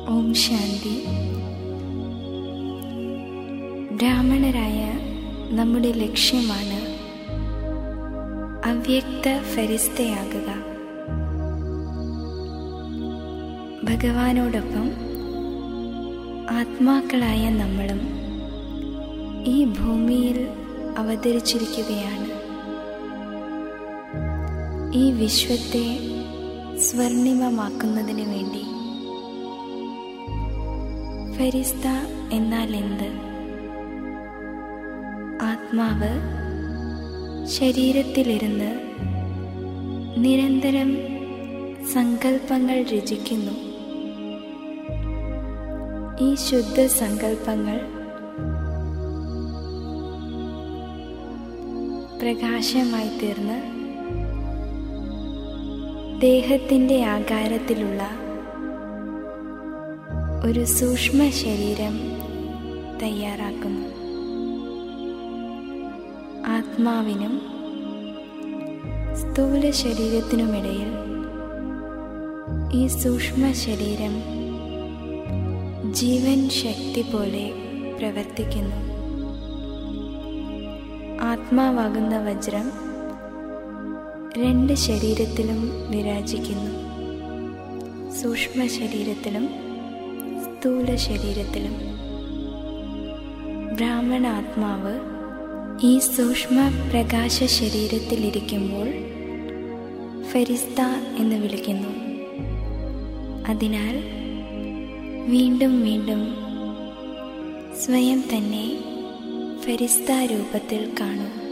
ഓം ശാന്തി ബ്രാഹ്മണരായ നമ്മുടെ ലക്ഷ്യമാണ് അവ്യക്ത ഫരിസ്തയാകുക ഭഗവാനോടൊപ്പം ആത്മാക്കളായ നമ്മളും ഈ ഭൂമിയിൽ അവതരിച്ചിരിക്കുകയാണ് ഈ വിശ്വത്തെ സ്വർണിമമാക്കുന്നതിന് വേണ്ടി ഫരിസ്ത എന്നാൽ എന്ത് ആത്മാവ് ശരീരത്തിലിരുന്ന് നിരന്തരം സങ്കല്പങ്ങൾ രചിക്കുന്നു ഈ ശുദ്ധ സങ്കല്പങ്ങൾ പ്രകാശമായി തീർന്ന് ദേഹത്തിൻ്റെ ആകാരത്തിലുള്ള ഒരു സൂക്ഷ്മ ശരീരം തയ്യാറാക്കുന്നു ആത്മാവിനും സ്ഥൂല ശരീരത്തിനുമിടയിൽ ഈ സൂക്ഷ്മ ശരീരം ജീവൻ ശക്തി പോലെ പ്രവർത്തിക്കുന്നു ആത്മാവാകുന്ന വജ്രം രണ്ട് ശരീരത്തിലും വിരാജിക്കുന്നു സൂക്ഷ്മ ശരീരത്തിലും സ്ഥൂല ശരീരത്തിലും ബ്രാഹ്മണ ആത്മാവ് ഈ സൂക്ഷ്മ പ്രകാശ ശരീരത്തിലിരിക്കുമ്പോൾ ഫരിസ്ത എന്ന് വിളിക്കുന്നു അതിനാൽ വീണ്ടും വീണ്ടും സ്വയം തന്നെ ഫരിസ്ത രൂപത്തിൽ കാണും